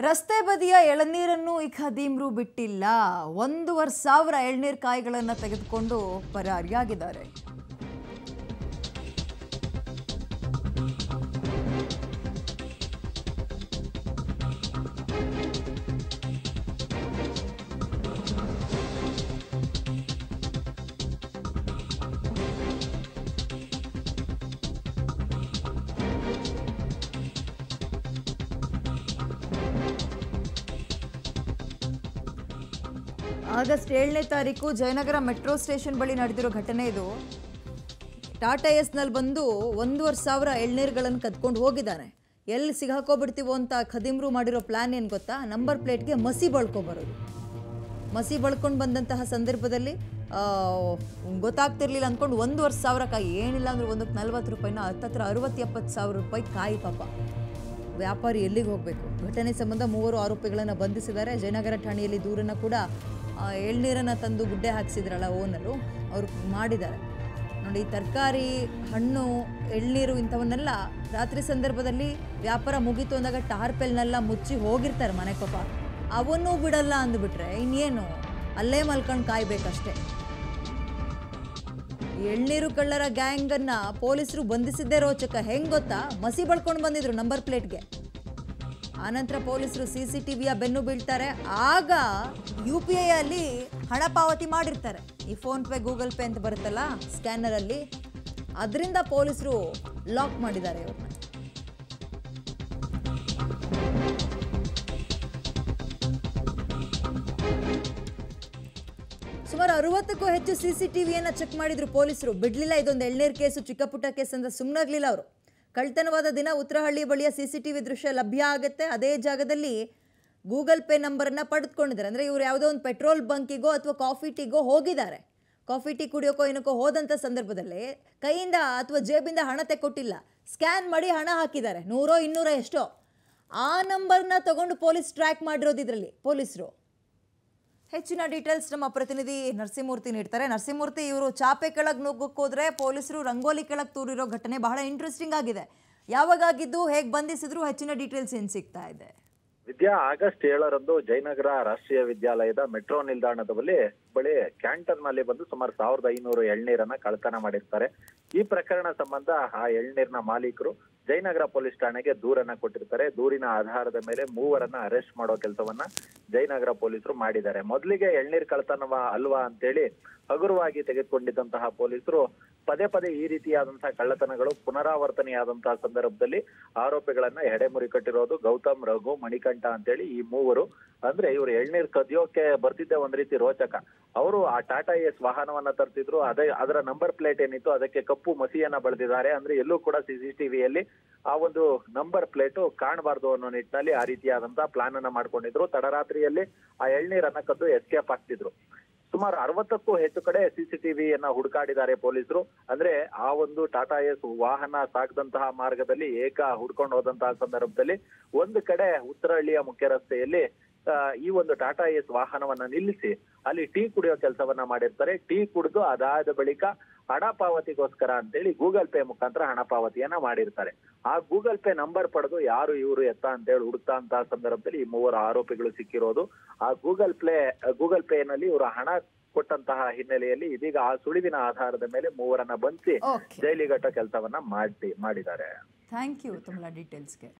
ರಸ್ತೆ ಬದಿಯ ಎಳನೀರನ್ನು ಈ ಖದೀಮ್ರು ಬಿಟ್ಟಿಲ್ಲ ಒಂದೂವರೆ ಸಾವಿರ ಎಳ್ನೀರು ಕಾಯಿಗಳನ್ನು ತೆಗೆದುಕೊಂಡು ಪರಾರಿಯಾಗಿದ್ದಾರೆ ಆಗಸ್ಟ್ ಏಳನೇ ತಾರೀಕು ಜಯನಗರ ಮೆಟ್ರೋ ಸ್ಟೇಷನ್ ಬಳಿ ನಡೆದಿರೋ ಘಟನೆ ಇದು ಟಾಟಾ ಎಸ್ನಲ್ಲಿ ಬಂದು ಒಂದೂವರೆ ಸಾವಿರ ಎಳ್ನೀರುಗಳನ್ನು ಕದ್ಕೊಂಡು ಹೋಗಿದ್ದಾನೆ ಎಲ್ಲಿ ಸಿಗಾಕೋಬಿಡ್ತೀವೋ ಅಂತ ಖದೀಮ್ರು ಮಾಡಿರೋ ಪ್ಲಾನ್ ಏನು ಗೊತ್ತಾ ನಂಬರ್ ಪ್ಲೇಟ್ಗೆ ಮಸಿ ಬಳ್ಕೊಬರೋದು ಮಸಿ ಬಳ್ಕೊಂಡು ಬಂದಂತಹ ಸಂದರ್ಭದಲ್ಲಿ ಆ, ಗೊತ್ತಾಗ್ತಿರ್ಲಿಲ್ಲ ಅಂದ್ಕೊಂಡು ಒಂದೂವರೆ ಸಾವಿರ ಕಾಯಿ ಏನಿಲ್ಲ ಅಂದ್ರೆ ಒಂದಕ್ಕೆ ನಲ್ವತ್ತು ರೂಪಾಯಿನ ಹತ್ತತ್ರ ಅರವತ್ತು ಎಪ್ಪತ್ತು ಸಾವಿರ ರೂಪಾಯಿ ಕಾಯಿ ಪಾಪ ವ್ಯಾಪಾರಿ ಎಲ್ಲಿಗೆ ಹೋಗಬೇಕು ಘಟನೆ ಸಂಬಂಧ ಮೂವರು ಆರೋಪಿಗಳನ್ನು ಬಂಧಿಸಿದ್ದಾರೆ ಜಯನಗರ ಠಾಣೆಯಲ್ಲಿ ದೂರನ್ನು ಕೂಡ ಆ, ಎಳ್ನೀರನ್ನು ತಂದು ಗುಡ್ಡೆ ಹಾಕಿಸಿದ್ರಲ್ಲ ಓನರು ಅವರು ಮಾಡಿದ್ದಾರೆ ನೋಡಿ ತರಕಾರಿ ಹಣ್ಣು ಎಳ್ನೀರು ಇಂಥವನ್ನೆಲ್ಲ ರಾತ್ರಿ ಸಂದರ್ಭದಲ್ಲಿ ವ್ಯಾಪಾರ ಮುಗೀತು ಅಂದಾಗ ಟಾರ್ಪೆಲ್ನೆಲ್ಲ ಮುಚ್ಚಿ ಹೋಗಿರ್ತಾರೆ ಮನೆ ಪಾಪ ಅವನ್ನೂ ಬಿಡಲ್ಲ ಅಂದ್ಬಿಟ್ರೆ ಇನ್ನೇನು ಅಲ್ಲೇ ಮಲ್ಕೊಂಡು ಕಾಯ್ಬೇಕಷ್ಟೇ ಎಳ್ನೀರು ಕಳ್ಳರ ಗ್ಯಾಂಗನ್ನ ಪೊಲೀಸರು ಬಂಧಿಸಿದ್ದೇ ರೋಚಕ ಹೆಂಗ್ ಗೊತ್ತಾ ಮಸಿ ಬಳ್ಕೊಂಡು ಬಂದಿದ್ರು ನಂಬರ್ ಪ್ಲೇಟ್ಗೆ ಆನಂತರ ಪೊಲೀಸರು ಸಿ ಸಿ ಟಿವಿಯ ಬೆನ್ನು ಬೀಳ್ತಾರೆ ಆಗ ಯು ಪಿ ಐ ಅಲ್ಲಿ ಹಣ ಪಾವತಿ ಮಾಡಿರ್ತಾರೆ ಈ ಫೋನ್ ಪೇ ಗೂಗಲ್ ಪೇ ಅಂತ ಬರುತ್ತಲ್ಲ ಸ್ಕ್ಯಾನರ್ ಅಲ್ಲಿ ಅದರಿಂದ ಪೊಲೀಸರು ಲಾಕ್ ಮಾಡಿದ್ದಾರೆ ಇವ್ರನ್ನ ಸುಮಾರು ಅರವತ್ತಕ್ಕೂ ಹೆಚ್ಚು ಸಿ ಸಿ ಟಿವಿಯನ್ನು ಚೆಕ್ ಮಾಡಿದ್ರು ಪೊಲೀಸರು ಬಿಡ್ಲಿಲ್ಲ ಇದೊಂದು ಎಳ್ನೀರು ಕೇಸು ಚಿಕ್ಕ ಪುಟ್ಟ ಕೇಸ್ ಅಂತ ಸುಮ್ಮನಾಗ್ಲಿಲ್ಲ ಅವರು ಕಳ್ತನವಾದ ದಿನ ಉತ್ತರಹಳ್ಳಿ ಬಳಿಯ ಸಿ ಸಿ ಟಿ ವಿ ದೃಶ್ಯ ಲಭ್ಯ ಆಗುತ್ತೆ ಅದೇ ಜಾಗದಲ್ಲಿ ಗೂಗಲ್ ಪೇ ನಂಬರನ್ನು ಪಡೆದುಕೊಂಡಿದ್ದಾರೆ ಅಂದರೆ ಇವರು ಯಾವುದೋ ಒಂದು ಪೆಟ್ರೋಲ್ ಬಂಕಿಗೋ ಅಥವಾ ಕಾಫಿ ಟೀಗೋ ಹೋಗಿದ್ದಾರೆ ಕಾಫಿ ಟೀ ಕುಡಿಯೋಕೋ ಏನಕ್ಕೋ ಹೋದಂಥ ಸಂದರ್ಭದಲ್ಲಿ ಕೈಯಿಂದ ಅಥವಾ ಜೇಬಿಂದ ಹಣ ತೆಕ್ಕೊಟ್ಟಿಲ್ಲ ಸ್ಕ್ಯಾನ್ ಮಾಡಿ ಹಣ ಹಾಕಿದ್ದಾರೆ ನೂರೋ ಇನ್ನೂರೋ ಎಷ್ಟೋ ಆ ನಂಬರ್ನ ತಗೊಂಡು ಪೊಲೀಸ್ ಟ್ರ್ಯಾಕ್ ಮಾಡಿರೋದು ಇದರಲ್ಲಿ ಪೊಲೀಸರು ಹೆಚ್ಚಿನ ಡೀಟೇಲ್ಸ್ ನಮ್ಮ ಪ್ರತಿನಿಧಿ ನರಸಿಂಹಮೂರ್ತಿ ನೀಡ್ತಾರೆ ನರಸಿಂಹಮೂರ್ತಿ ಇವರು ಚಾಪೆ ಕೆಳಗೆ ನುಗ್ಗಕ್ಕೆ ಹೋದ್ರೆ ಪೊಲೀಸರು ರಂಗೋಲಿ ಕೆಳಗೆ ತೂರಿರೋ ಘಟನೆ ಬಹಳ ಇಂಟ್ರೆಸ್ಟಿಂಗ್ ಆಗಿದೆ ಯಾವಾಗ ಆಗಿದ್ದು ಹೇಗೆ ಬಂಧಿಸಿದ್ರು ಹೆಚ್ಚಿನ ಡೀಟೇಲ್ಸ್ ಏನು ಸಿಗ್ತಾ ಇದೆ ವಿದ್ಯಾ ಆಗಸ್ಟ್ ಏಳರಂದು ಜಯನಗರ ರಾಷ್ಟ್ರೀಯ ವಿದ್ಯಾಲಯದ ಮೆಟ್ರೋ ನಿಲ್ದಾಣದ ಬಳಿ ಬಳಿ ಕ್ಯಾಂಟನ್ ನಲ್ಲಿ ಬಂದು ಸುಮಾರು ಸಾವಿರದ ಐನೂರು ಎಳ್ನೀರನ್ನ ಕಳ್ತನ ಮಾಡಿರ್ತಾರೆ ಈ ಪ್ರಕರಣ ಸಂಬಂಧ ಆ ಎಳ್ನೀರಿನ ಮಾಲೀಕರು ಜಯನಗರ ಪೊಲೀಸ್ ಠಾಣೆಗೆ ದೂರನ್ನ ಕೊಟ್ಟಿರ್ತಾರೆ ದೂರಿನ ಆಧಾರದ ಮೇಲೆ ಮೂವರನ್ನ ಅರೆಸ್ಟ್ ಮಾಡೋ ಕೆಲಸವನ್ನ ಜಯನಗರ ಪೊಲೀಸರು ಮಾಡಿದ್ದಾರೆ ಮೊದಲಿಗೆ ಎಳ್ನೀರ್ ಕಳ್ತನವ ಅಲ್ವಾ ಅಂತೇಳಿ ಹಗುರವಾಗಿ ತೆಗೆದುಕೊಂಡಿದ್ದಂತಹ ಪೊಲೀಸರು ಪದೇ ಪದೇ ಈ ರೀತಿಯಾದಂತಹ ಕಳ್ಳತನಗಳು ಪುನರಾವರ್ತನೆಯಾದಂತಹ ಸಂದರ್ಭದಲ್ಲಿ ಆರೋಪಿಗಳನ್ನ ಎಡೆಮುರಿ ಕಟ್ಟಿರೋದು ಗೌತಮ್ ರಘು ಮಣಿಕಂಠ ಅಂತೇಳಿ ಈ ಮೂವರು ಅಂದ್ರೆ ಇವರು ಎಳ್ನೀರ್ ಕದಿಯೋಕೆ ಬರ್ತಿದ್ದೆ ಒಂದ್ ರೀತಿ ರೋಚಕ ಅವರು ಆ ಟಾಟಾ ಎಸ್ ವಾಹನವನ್ನ ತರ್ತಿದ್ರು ಅದೇ ಅದರ ನಂಬರ್ ಪ್ಲೇಟ್ ಏನಿತ್ತು ಅದಕ್ಕೆ ಕಪ್ಪು ಮಸಿಯನ್ನ ಬಳದಿದ್ದಾರೆ ಅಂದ್ರೆ ಎಲ್ಲೂ ಕೂಡ ಸಿಸಿಟಿವಿಯಲ್ಲಿ ಆ ಒಂದು ನಂಬರ್ ಪ್ಲೇಟು ಕಾಣಬಾರ್ದು ಅನ್ನೋ ನಿಟ್ಟಿನಲ್ಲಿ ಆ ರೀತಿಯಾದಂತಹ ಪ್ಲಾನ್ ಅನ್ನ ಮಾಡ್ಕೊಂಡಿದ್ರು ತಡರಾತ್ರಿಯಲ್ಲಿ ಆ ಎಳ್ನೀರನ್ನ ಕದ್ದು ಎಸ್ಕೇಪ್ ಆಗ್ತಿದ್ರು ಸುಮಾರು ಅರವತ್ತಕ್ಕೂ ಹೆಚ್ಚು ಕಡೆ ಸಿಸಿಟಿವಿಯನ್ನ ಹುಡುಕಾಡಿದ್ದಾರೆ ಪೊಲೀಸರು ಅಂದ್ರೆ ಆ ಒಂದು ಟಾಟಾ ಎಸ್ ವಾಹನ ಸಾಗದಂತಹ ಮಾರ್ಗದಲ್ಲಿ ಏಕ ಹುಡ್ಕೊಂಡು ಹೋದಂತಹ ಸಂದರ್ಭದಲ್ಲಿ ಒಂದು ಕಡೆ ಉತ್ತರಹಳ್ಳಿಯ ಮುಖ್ಯ ರಸ್ತೆಯಲ್ಲಿ ಆ, ಈ ಒಂದು ಟಾಟಾ ಎಸ್ ವಾಹನವನ್ನ ನಿಲ್ಲಿಸಿ ಅಲ್ಲಿ ಟೀ ಕುಡಿಯೋ ಕೆಲಸವನ್ನ ಮಾಡಿರ್ತಾರೆ ಟೀ ಕುಡಿದು ಅದಾದ ಬಳಿಕ ಹಣ ಪಾವತಿಗೋಸ್ಕರ ಅಂತೇಳಿ ಗೂಗಲ್ ಪೇ ಮುಖಾಂತರ ಹಣ ಪಾವತಿಯನ್ನ ಮಾಡಿರ್ತಾರೆ ಆ ಗೂಗಲ್ ಪೇ ನಂಬರ್ ಪಡೆದು ಯಾರು ಇವರು ಎತ್ತ ಅಂತೇಳಿ ಹುಡುಕ್ತಾ ಅಂತ ಸಂದರ್ಭದಲ್ಲಿ ಈ ಮೂವರು ಆರೋಪಿಗಳು ಸಿಕ್ಕಿರೋದು ಆ ಗೂಗಲ್ ಪ್ಲೇ ಗೂಗಲ್ ಪೇ ನಲ್ಲಿ ಇವರು ಹಣ ಕೊಟ್ಟಂತಹ ಹಿನ್ನೆಲೆಯಲ್ಲಿ ಇದೀಗ ಆ ಸುಳಿವಿನ ಆಧಾರದ ಮೇಲೆ ಮೂವರನ್ನ ಬಂಧಿಸಿ ಓಕೆ ಜೈಲಿಗಟ್ಟ ಕೆಲಸವನ್ನ ಮಾಡಿ ಮಾಡಿದ್ದಾರೆ ಥ್ಯಾಂಕ್ ಯು ತುಂಬ ಡೀಟೇಲ್ಸ್ಗೆ